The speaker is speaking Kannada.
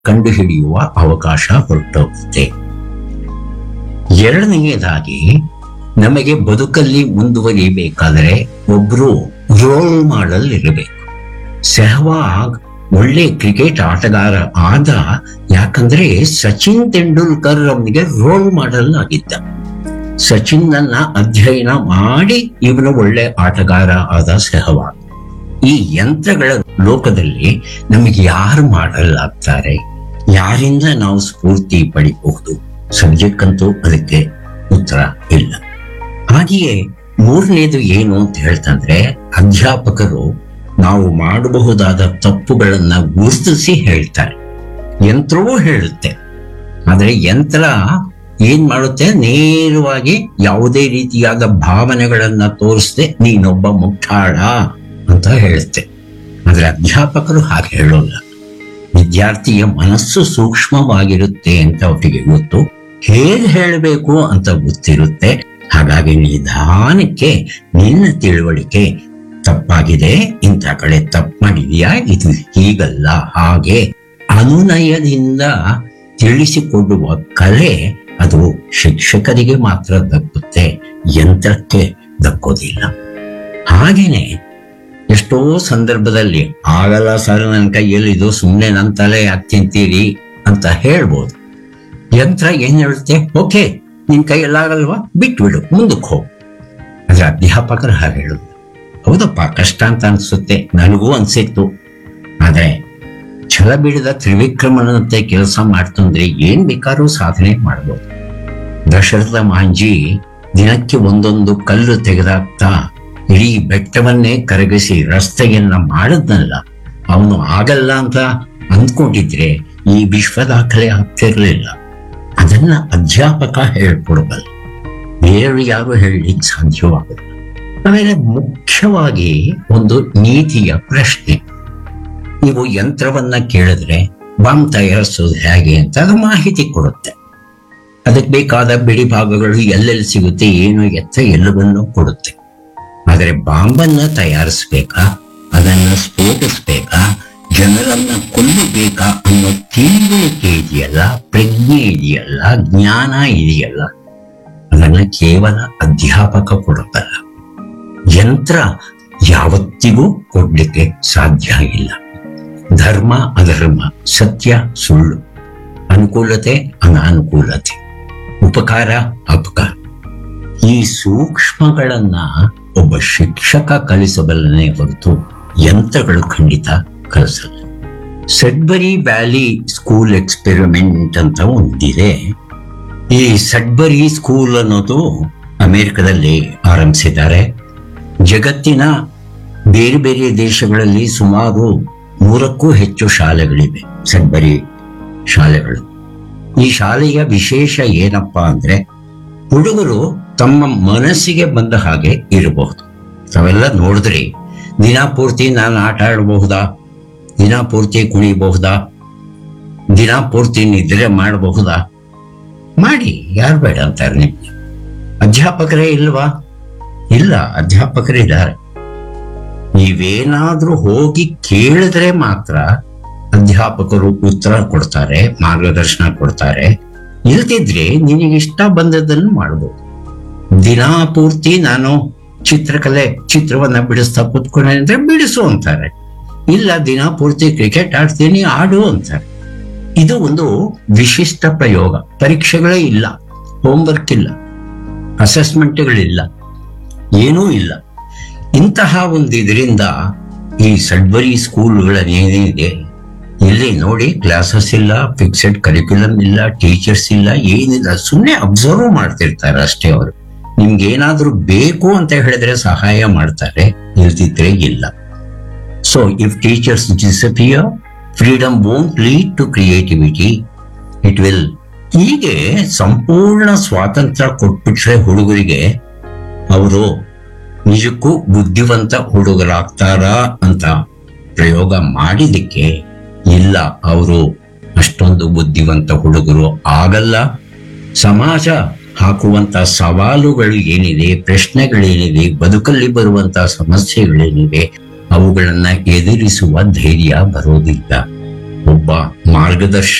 ಕಂಡುಹಿಡಿಯುವ ಅವಕಾಶ ಹೊರಟೋಗುತ್ತೆ ಎರಡನೆಯದಾಗಿ ನಮಗೆ ಬದುಕಲ್ಲಿ ಮುಂದುವರಿಬೇಕಾದರೆ ಒಬ್ರು ರೋಲ್ ಮಾಡಲ್ ಇರಬೇಕು ಸೆಹವಾಗ್ ಒಳ್ಳೆ ಕ್ರಿಕೆಟ್ ಆಟಗಾರ ಆದ ಯಾಕಂದ್ರೆ ಸಚಿನ್ ತೆಂಡೂಲ್ಕರ್ ಅವನಿಗೆ ರೋಲ್ ಮಾಡಲ್ ಆಗಿದ್ದ ಸಚಿನ್ ನನ್ನ ಅಧ್ಯಯನ ಮಾಡಿ ಇವನು ಒಳ್ಳೆ ಆಟಗಾರ ಆದ ಸೆಹವಾಗ್ ಈ ಯಂತ್ರಗಳ ಲೋಕದಲ್ಲಿ ನಮಗೆ ಯಾರು ಮಾಡಲ್ ಆಗ್ತಾರೆ ಯಾರಿಂದ ನಾವು ಸ್ಫೂರ್ತಿ ಪಡಿಬಹುದು ಸದ್ಯಕ್ಕಂತೂ ಅದಕ್ಕೆ ಉತ್ತರ ಇಲ್ಲ ಹಾಗೆಯೇ ಮೂರನೇದು ಏನು ಅಂತ ಹೇಳ್ತಂದ್ರೆ ಅಧ್ಯಾಪಕರು ನಾವು ಮಾಡಬಹುದಾದ ತಪ್ಪುಗಳನ್ನ ಗುರುತಿಸಿ ಹೇಳ್ತಾರೆ ಯಂತ್ರವೂ ಹೇಳುತ್ತೆ ಆದ್ರೆ ಯಂತ್ರ ಏನ್ ಮಾಡುತ್ತೆ ನೇರವಾಗಿ ಯಾವುದೇ ರೀತಿಯಾದ ಭಾವನೆಗಳನ್ನ ತೋರಿಸದೆ ನೀನೊಬ್ಬ ಮುಟ್ಟಾಳ ಅಂತ ಹೇಳುತ್ತೆ ಆದ್ರೆ ಅಧ್ಯಾಪಕರು ಹಾಗೆ ಹೇಳೋಲ್ಲ ವಿದ್ಯಾರ್ಥಿಯ ಮನಸ್ಸು ಸೂಕ್ಷ್ಮವಾಗಿರುತ್ತೆ ಅಂತ ಅವರಿಗೆ ಗೊತ್ತು ಹೇಗೆ ಹೇಳಬೇಕು ಅಂತ ಗೊತ್ತಿರುತ್ತೆ ಹಾಗಾಗಿ ನಿಧಾನಕ್ಕೆ ನಿನ್ನ ತಿಳುವಳಿಕೆ ತಪ್ಪಾಗಿದೆ ಇಂಥ ಕಡೆ ತಪ್ಪು ಮಾಡಿದೀಯಾ ಇದು ಹೀಗಲ್ಲ ಹಾಗೆ ಅನುನಯದಿಂದ ತಿಳಿಸಿಕೊಡುವ ಕಲೆ ಅದು ಶಿಕ್ಷಕರಿಗೆ ಮಾತ್ರ ದಕ್ಕುತ್ತೆ ಯಂತ್ರಕ್ಕೆ ದಕ್ಕೋದಿಲ್ಲ ಹಾಗೇನೆ ಎಷ್ಟೋ ಸಂದರ್ಭದಲ್ಲಿ ಆಗಲ್ಲ ಸರ್ ನನ್ನ ಕೈಯಲ್ಲಿ ಇದು ಸುಮ್ಮನೆ ನನ್ನ ತಲೆ ಯಾಕೆ ತಿಂತೀರಿ ಅಂತ ಹೇಳ್ಬೋದು ಯಂತ್ರ ಏನ್ ಹೇಳುತ್ತೆ ಓಕೆ ನಿನ್ ಕೈಯಲ್ಲಾಗಲ್ವಾ ಬಿಟ್ಬಿಡು ಮುಂದಕ್ಕೆ ಹೋಗು ಆದ್ರೆ ಅಧ್ಯಾಪಕರು ಹಾಗೆ ಹೇಳುದು ಹೌದಪ್ಪ ಕಷ್ಟ ಅಂತ ಅನ್ಸುತ್ತೆ ನನಗೂ ಅನ್ಸಿತ್ತು ಆದ್ರೆ ಛಲ ಬಿಡದ ತ್ರಿವಿಕ್ರಮನಂತೆ ಕೆಲಸ ಮಾಡ್ತಂದ್ರೆ ಏನ್ ಬೇಕಾದ್ರೂ ಸಾಧನೆ ಮಾಡ್ಬೋದು ದಶರಥ ಮಾಂಜಿ ದಿನಕ್ಕೆ ಒಂದೊಂದು ಕಲ್ಲು ತೆಗೆದಾಕ್ತಾ ಇಡೀ ಬೆಟ್ಟವನ್ನೇ ಕರಗಿಸಿ ರಸ್ತೆಯನ್ನ ಮಾಡದ್ನಲ್ಲ ಅವನು ಆಗಲ್ಲ ಅಂತ ಅಂದ್ಕೊಂಡಿದ್ರೆ ಈ ವಿಶ್ವ ದಾಖಲೆ ಆಗ್ತಿರ್ಲಿಲ್ಲ ಅದನ್ನ ಅಧ್ಯಾಪಕ ಹೇಳ್ಕೊಡ್ಬಲ್ಲ ಬೇರೆ ಯಾರು ಹೇಳಲಿಕ್ಕೆ ಸಾಧ್ಯವಾಗಲ್ಲ ಆಮೇಲೆ ಮುಖ್ಯವಾಗಿ ಒಂದು ನೀತಿಯ ಪ್ರಶ್ನೆ ನೀವು ಯಂತ್ರವನ್ನ ಕೇಳಿದ್ರೆ ಬಾಂಬ್ ತಯಾರಿಸೋದು ಹೇಗೆ ಅಂತ ಅದು ಮಾಹಿತಿ ಕೊಡುತ್ತೆ ಅದಕ್ಕೆ ಬೇಕಾದ ಬಿಡಿ ಭಾಗಗಳು ಎಲ್ಲೆಲ್ಲಿ ಸಿಗುತ್ತೆ ಏನು ಎತ್ತ ಎಲ್ಲವನ್ನೂ ಕೊಡುತ್ತೆ ಆದರೆ ಬಾಂಬನ್ನ ತಯಾರಿಸ್ಬೇಕಾ ಅದನ್ನ ಸ್ಫೋಟಿಸ್ಬೇಕಾ ಜನರನ್ನ ಕೊಲ್ಲಬೇಕಾ ಅನ್ನೋ ತಿಳುವಳಿಕೆ ಇದೆಯಲ್ಲ ಪ್ರಜ್ಞೆ ಇದೆಯಲ್ಲ ಜ್ಞಾನ ಇದೆಯಲ್ಲ ಅದನ್ನ ಕೇವಲ ಅಧ್ಯಾಪಕ ಕೊಡಬಲ್ಲ ಯಂತ್ರ ಯಾವತ್ತಿಗೂ ಕೊಡ್ಲಿಕ್ಕೆ ಸಾಧ್ಯ ಇಲ್ಲ ಧರ್ಮ ಅಧರ್ಮ ಸತ್ಯ ಸುಳ್ಳು ಅನುಕೂಲತೆ ಅನಾನುಕೂಲತೆ ಉಪಕಾರ ಅಪಕಾರ ಈ ಸೂಕ್ಷ್ಮಗಳನ್ನ ಒಬ್ಬ ಶಿಕ್ಷಕ ಕಲಿಸಬಲ್ಲನೆ ಹೊರತು ಯಂತ್ರಗಳು ಖಂಡಿತ ಕಲಿಸಲ್ಲ ಸಡ್ಬರಿ ವ್ಯಾಲಿ ಸ್ಕೂಲ್ ಎಕ್ಸ್ಪೆರಿಮೆಂಟ್ ಅಂತ ಒಂದಿದೆ ಈ ಸಡ್ಬರಿ ಸ್ಕೂಲ್ ಅನ್ನೋದು ಅಮೆರಿಕದಲ್ಲಿ ಆರಂಭಿಸಿದ್ದಾರೆ ಜಗತ್ತಿನ ಬೇರೆ ಬೇರೆ ದೇಶಗಳಲ್ಲಿ ಸುಮಾರು ನೂರಕ್ಕೂ ಹೆಚ್ಚು ಶಾಲೆಗಳಿವೆ ಸಡ್ಬರಿ ಶಾಲೆಗಳು ಈ ಶಾಲೆಯ ವಿಶೇಷ ಏನಪ್ಪಾ ಅಂದ್ರೆ ಹುಡುಗರು ತಮ್ಮ ಮನಸ್ಸಿಗೆ ಬಂದ ಹಾಗೆ ಇರಬಹುದು ತಾವೆಲ್ಲ ನೋಡಿದ್ರಿ ದಿನ ಪೂರ್ತಿ ನಾನು ಆಟ ಆಡಬಹುದಾ ದಿನ ಪೂರ್ತಿ ಕುಣಿಬಹುದಾ ದಿನ ಪೂರ್ತಿ ನಿದ್ರೆ ಮಾಡಬಹುದಾ ಮಾಡಿ ಯಾರು ಬೇಡ ಅಂತಾರೆ ನಿಮ್ಗೆ ಅಧ್ಯಾಪಕರೇ ಇಲ್ವಾ ಇಲ್ಲ ಅಧ್ಯಾಪಕರಿದ್ದಾರೆ ನೀವೇನಾದ್ರೂ ಹೋಗಿ ಕೇಳಿದ್ರೆ ಮಾತ್ರ ಅಧ್ಯಾಪಕರು ಉತ್ತರ ಕೊಡ್ತಾರೆ ಮಾರ್ಗದರ್ಶನ ಕೊಡ್ತಾರೆ ಇಲ್ದಿದ್ರೆ ನಿನಗೆ ಇಷ್ಟ ಬಂದದನ್ನು ಮಾಡ್ಬೋದು ದಿನಾ ಪೂರ್ತಿ ನಾನು ಚಿತ್ರಕಲೆ ಚಿತ್ರವನ್ನ ಬಿಡಿಸ್ತಾ ಕೂತ್ಕೊಂಡೆ ಅಂದ್ರೆ ಬಿಡಿಸು ಅಂತಾರೆ ಇಲ್ಲ ದಿನ ಪೂರ್ತಿ ಕ್ರಿಕೆಟ್ ಆಡ್ತೀನಿ ಆಡು ಅಂತಾರೆ ಇದು ಒಂದು ವಿಶಿಷ್ಟ ಪ್ರಯೋಗ ಪರೀಕ್ಷೆಗಳೇ ಇಲ್ಲ ಹೋಮ್ವರ್ಕ್ ಇಲ್ಲ ಅಸೆಸ್ಮೆಂಟ್ಗಳಿಲ್ಲ ಏನೂ ಇಲ್ಲ ಇಂತಹ ಒಂದು ಇದರಿಂದ ಈ ಸಡ್ಬರಿ ಸ್ಕೂಲ್ಗಳನ್ನೇನಿದೆ ಇಲ್ಲಿ ನೋಡಿ ಕ್ಲಾಸಸ್ ಇಲ್ಲ ಫಿಕ್ಸೆಡ್ ಕರಿಕ್ಯುಲಮ್ ಇಲ್ಲ ಟೀಚರ್ಸ್ ಇಲ್ಲ ಏನಿಲ್ಲ ಸುಮ್ಮನೆ ಅಬ್ಸರ್ವ್ ಮಾಡ್ತಿರ್ತಾರೆ ಅಷ್ಟೇ ಅವರು ನಿಮ್ಗೆ ಏನಾದ್ರೂ ಬೇಕು ಅಂತ ಹೇಳಿದ್ರೆ ಸಹಾಯ ಮಾಡ್ತಾರೆ ಇಲ್ದಿದ್ರೆ ಇಲ್ಲ so if teachers disappear freedom won't lead to creativity it will ಹೀಗೆ ಸಂಪೂರ್ಣ ಸ್ವಾತಂತ್ರ್ಯ ಕೊಟ್ಬಿಟ್ರೆ ಹುಡುಗರಿಗೆ ಅವರು ನಿಜಕ್ಕೂ ಬುದ್ಧಿವಂತ ಹುಡುಗರಾಗ್ತಾರಾ ಅಂತ ಪ್ರಯೋಗ ಮಾಡಿದಕ್ಕೆ ಇಲ್ಲ ಅವರು ಅಷ್ಟೊಂದು ಬುದ್ಧಿವಂತ ಹುಡುಗರು ಆಗಲ್ಲ ಸಮಾಜ ಹಾಕುವಂತ ಸವಾಲುಗಳು ಏನಿದೆ ಪ್ರಶ್ನೆಗಳೇನಿದೆ ಬದುಕಲ್ಲಿ ಬರುವಂತ ಸಮಸ್ಯೆಗಳೇನಿವೆ ಅವುಗಳನ್ನ ಎದುರಿಸುವ ಧೈರ್ಯ ಬರೋದಿಲ್ಲ ಒಬ್ಬ ಮಾರ್ಗದರ್ಶಕ